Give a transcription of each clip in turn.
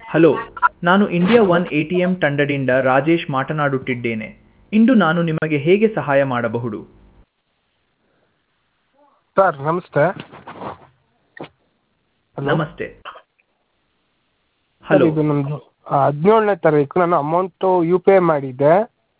Hello ನಾನು India one A T M ತಂಡದಿಂದ ರಾಜೇಶ್ ಮಾತನಾಡುತ್ತಿದ್ದೇನೆ ಇಂದು ನಾನು ನಿಮಗೆ ಹೇಗೆ ಸಹಾಯ ಮಾಡಬಹುದು ಸರ್ ನಮಸ್ತೆ ಹಲೋ ನಮಸ್ತೆ ಸರ್ ಹಲೋ ಇದು ನಮ್ಮದು ಹದಿನೇಳನೇ ತಾರೀಕು ನಾನು ಅಮೌಂಟು ಯು ಪಿ ಐ ಮಾಡಿದ್ದೆ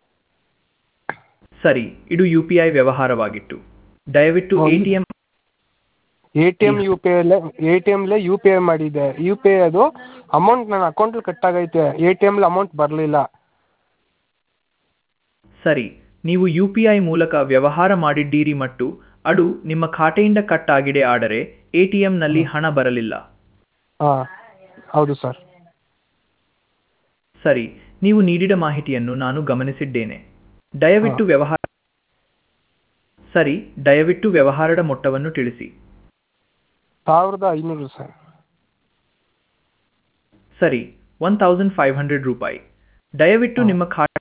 ಸರಿ ಇದು ಯು ಪಿ ಐ ವ್ಯವಹಾರವಾಗಿತ್ತು ದಯವಿಟ್ಟು A T M A T M U P ಐಲೇ ಎ ಟಿ ಎಮ್ಲೇ ಯು ಪಿ ಐ ಮಾಡಿದ್ದೆ ಯು ಪಿ ಐ ಅದು ಅಮೌಂಟ್ ನನ್ನ ಅಕೌಂಟಲ್ಲಿ ಕಟ್ ಆಗೈತೆ ಎ ಟಿ ಎಮ್ಲಿ ಅಮೌಂಟ್ ಬರಲಿಲ್ಲ ಸರಿ ನೀವು ಯು ಪಿ ಐ ಮೂಲಕ ವ್ಯವಹಾರ ಮಾಡಿದ್ದೀರಿ ಮತ್ತು ಅದು ನಿಮ್ಮ ಖಾತೆಯಿಂದ ಕಟ್ ಆಗಿದೆ ಆದರೆ ಎ ಟಿ ಎಂನಲ್ಲಿ ಹಣ ಬರಲಿಲ್ಲ ಹಾಂ ಹೌದು ಸರ್ ಸರಿ ನೀವು ನೀಡಿದ ಮಾಹಿತಿಯನ್ನು ನಾನು ಗಮನಿಸಿದ್ದೇನೆ ದಯವಿಟ್ಟು ವ್ಯವಹಾರ ಸರಿ ದಯವಿಟ್ಟು ವ್ಯವಹಾರದ ಮೊತ್ತವನ್ನು ತಿಳಿಸಿ ಸಾವಿರದ ಐನೂರು ಸರ್ ಸರಿ ಒನ್ ತೌಸಂಡ್ ಫೈವ್ ಹಂಡ್ರೆಡ್ ರೂಪಾಯಿ ದಯವಿಟ್ಟು ನಿಮ್ಮ ಖಾತೆ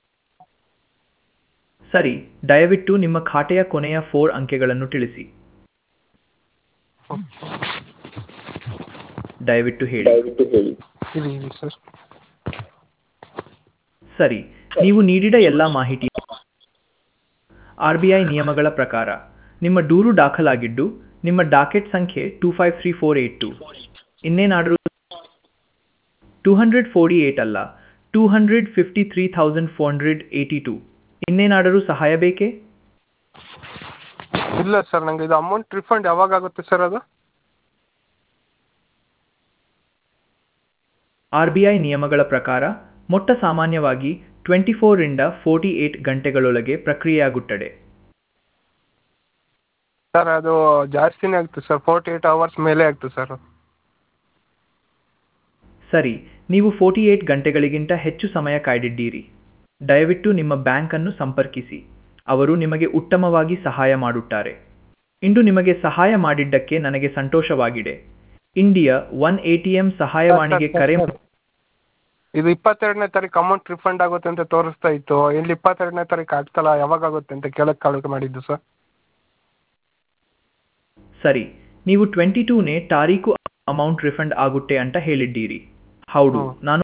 ಸರಿ ದಯವಿಟ್ಟು ನಿಮ್ಮ ಖಾತೆಯ ಕೊನೆಯ ಫೋರ್ ಅಂಕೆಗಳನ್ನು ತಿಳಿಸಿ ದಯವಿಟ್ಟು ಹೇಳಿ ಇರಿ ಇರಿ ಸರ್ ಸರಿ ನೀವು ನೀಡಿದ ಎಲ್ಲ ಮಾಹಿತಿ ಆರ್ ಬಿ ಐ ನಿಯಮಗಳ ಪ್ರಕಾರ ನಿಮ್ಮ ದೂರು ದಾಖಲಾಗಿದ್ದು ನಿಮ್ಮ ಡಾಕೆಟ್ ಸಂಖ್ಯೆ two five three four eight two ಇನ್ನೇನಾದರೂ ಟೂ ಹಂಡ್ರೆಡ್ ಫೋರ್ಟಿ ಏಟ್ ಅಲ್ಲ two hundred fifty three thousand four hundred eighty two ಇನ್ನೇನಾದರೂ ಸಹಾಯ ಬೇಕೇ ಇಲ್ಲ ಸರ್ ನನಗೆ ಇದು ಅಮೌಂಟ್ ರಿಫಂಡ್ ಯಾವಾಗ ಆಗುತ್ತೆ ಸರ್ ಅದು ಆರ್ ಬಿ ಐ ನಿಯಮಗಳ ಪ್ರಕಾರ ಮೊಟ್ಟ ಸಾಮಾನ್ಯವಾಗಿ ಟ್ವೆಂಟಿ ಫೋರಿಂದ ಫೋರ್ಟಿ ಏಟ್ ಗಂಟೆಗಳೊಳಗೆ ಪ್ರಕ್ರಿಯೆಯಾಗುತ್ತದೆ ಸರ್ ಅದು ಜಾಸ್ತಿನೇ ಆಗ್ತದೆ ಸರ್ ಫೋರ್ಟಿ ಏಯ್ಟ್ ಅವರ್ಸ್ ಮೇಲೆ ಆಗ್ತದೆ ಸರ್ ಸರಿ ನೀವು ಫೋರ್ಟಿ ಏಟ್ ಗಂಟೆಗಳಿಗಿಂತ ಹೆಚ್ಚು ಸಮಯ ಕಾಯ್ದಿದ್ದೀರಿ ದಯವಿಟ್ಟು ನಿಮ್ಮ ಬ್ಯಾಂಕನ್ನು ಸಂಪರ್ಕಿಸಿ ಅವರು ನಿಮಗೆ ಉತ್ತಮವಾಗಿ ಸಹಾಯ ಮಾಡುತ್ತಾರೆ ಇಂದು ನಿಮಗೆ ಸಹಾಯ ಮಾಡಿದ್ದಕ್ಕೆ ನನಗೆ ಸಂತೋಷವಾಗಿದೆ India one A T M ಸಹಾಯವಾಣಿಗೆ ಕರೆ ಮಾ- ಇದು ಇಪ್ಪತ್ತೆರಡನೇ ತಾರೀಕು ಅಮೌಂಟ್ ರಿಫಂಡ್ ಆಗುತ್ತೆ ಅಂತ ತೋರಿಸ್ತಾ ಇತ್ತು ಇಲ್ಲಿ ಇಪ್ಪತ್ತೆರಡನೇ ತಾರೀಕು ಆಗ್ತಲ್ಲ ಯಾವಾಗ ಆಗುತ್ತೆ ಅಂತ ಕೇಳಕ್ಕೆ ಕಾಲ್ ಮಾಡಿದ್ದು ಸರ್ ಸರಿ ನೀವು ಟ್ವೆಂಟಿ ಟೂನೇ ತಾರೀಕು ಅಮೌಂಟ್ ರಿಫಂಡ್ ಆಗುತ್ತೆ ಅಂತ ಹೇಳಿದ್ದೀರಿ ಹೌದು ಹ್ಮ್. ನಾನು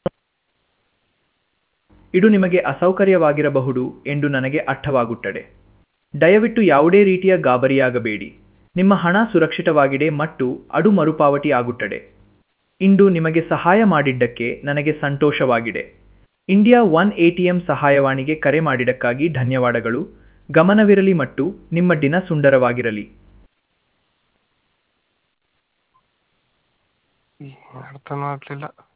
ಇದು ನಿಮಗೆ ಅಸೌಕರ್ಯವಾಗಿರಬಹುದು ಎಂದು ನನಗೆ ಅರ್ಥವಾಗುತ್ತದೆ ದಯವಿಟ್ಟು ಯಾವುದೇ ರೀತಿಯ ಗಾಬರಿಯಾಗಬೇಡಿ ನಿಮ್ಮ ಹಣ ಸುರಕ್ಷಿತವಾಗಿದೆ ಮತ್ತು ಅದು ಮರುಪಾವತಿ ಆಗುತ್ತದೆ ಇಂದು ನಿಮಗೆ ಸಹಾಯ ಮಾಡಿದ್ದಕ್ಕೆ ನನಗೆ ಸಂತೋಷವಾಗಿದೆ India one A T M ಸಹಾಯವಾಣಿಗೆ ಕರೆ ಮಾಡಿದ್ದಕ್ಕಾಗಿ ಧನ್ಯವಾದಗಳು ಗಮನವಿರಲಿ ಮತ್ತು ನಿಮ್ಮ ದಿನ ಸುಂದರವಾಗಿರಲಿ ಅರ್ಥನೂ ಆಗಲಿಲ್ಲ